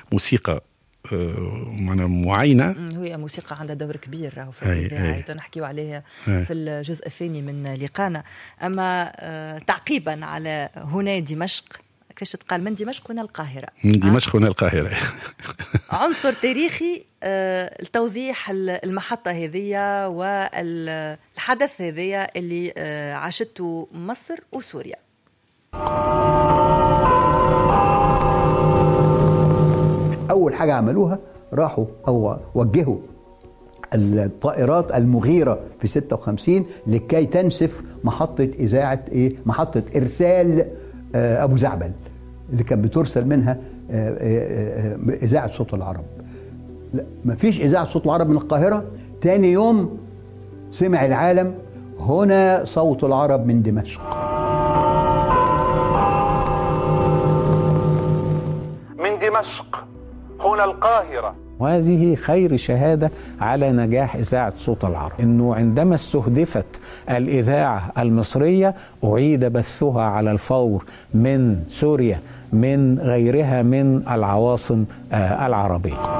موسيقى معنا معينه هي موسيقى عندها دور كبير راهو في الاذاعه نحكيو عليها أي. في الجزء الثاني من لقانا اما تعقيبا على هنا دمشق كيفاش تقال من دمشق هنا القاهرة من دمشق هنا القاهرة عنصر تاريخي لتوضيح المحطة هذه والحدث هذه اللي عاشته مصر وسوريا أول حاجة عملوها راحوا أو وجهوا الطائرات المغيرة في 56 لكي تنسف محطة إذاعة إيه؟ محطة إرسال أبو زعبل اللي كانت بترسل منها إذاعة صوت العرب لا مفيش إذاعة صوت العرب من القاهرة تاني يوم سمع العالم هنا صوت العرب من دمشق من دمشق هنا القاهرة وهذه خير شهادة على نجاح إذاعة صوت العرب إنه عندما استهدفت الإذاعة المصرية أعيد بثها على الفور من سوريا من غيرها من العواصم العربية